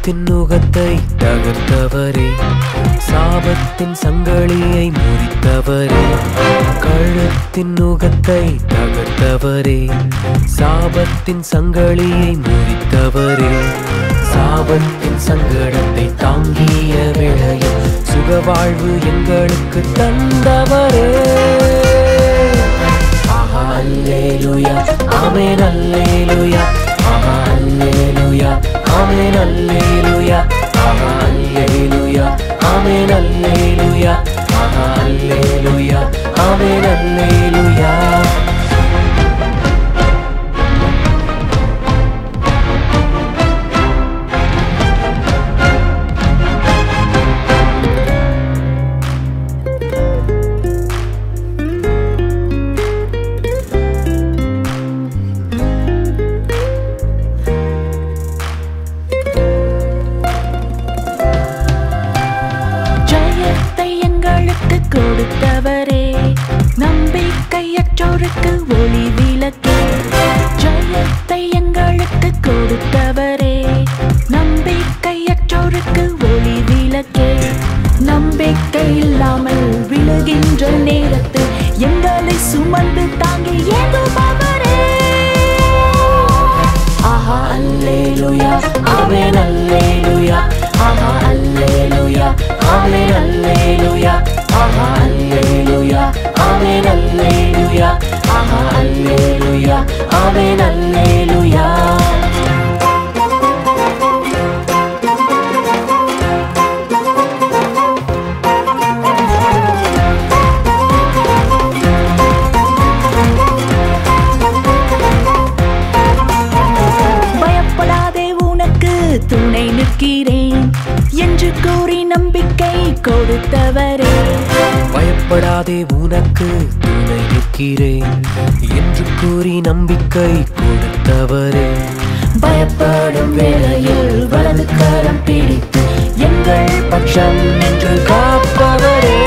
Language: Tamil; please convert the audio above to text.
கழுத்தின் நுகத்தை தகர்த்தவரே சாபத்தின் சங்களியை முறித்தவரே கழுத்தின் நுகத்தை தகர்த்தவரே சாபத்தின் சங்களியை முறித்தவரே சாபத்தின் சங்கடத்தை தாங்கிய வேளையில் சுகவாழ்வு எங்களுக்கு தந்தவரே ஆஹா அல்லேலூயா ஆமென் அல்லேலூயா ஆஹா அல்லேலூயா ஆமென் அல்லேலூயா ஆஹா அல்லேலூயா ஆமென் அல்லேலூயா ஆஹா அல்லேலூயா ஆமென் அல்லேலூயா ஜெயத்தை எங்களுக்கு கொடுத்தவரே நம்பிக்கையற்றோருக்கு ஒளி விளக்கே ஜெயத்தை எங்களுக்கு கொடுத்தவரே நம்பிக்கையற்றோருக்கு ஒளி விளக்கே நம்பிக்கை இல்லாமல் விழுகின்ற நேரத்தில் எங்களை சுமந்து தாங்கி ஏங்குபவரே ஆஹா அல்லேலூயா ஆமென் அல்லேலூயா ஆஹா அல்லேலூயா ஆமென் அல்லேலூயா ஆஹா அல்லேலூயா ஆமென் அல்லேலூயா ஆஹா அல்லேலூயா ஆமென் அல்லேலூயா பயப்படாதே உனக்கு துணை நிற்கிறேன் என்று கூறி நம்பிக்கை கொடுத்தவரே பயப்படாதே உனக்கு துணை நிற்கிறேன் என்று கூறி நம்பிக்கை கொடுத்தவரே பயப்படும் வேளையில் வலது கரம் பிடித்து எங்கள் பட்சம் என்று காப்பவரே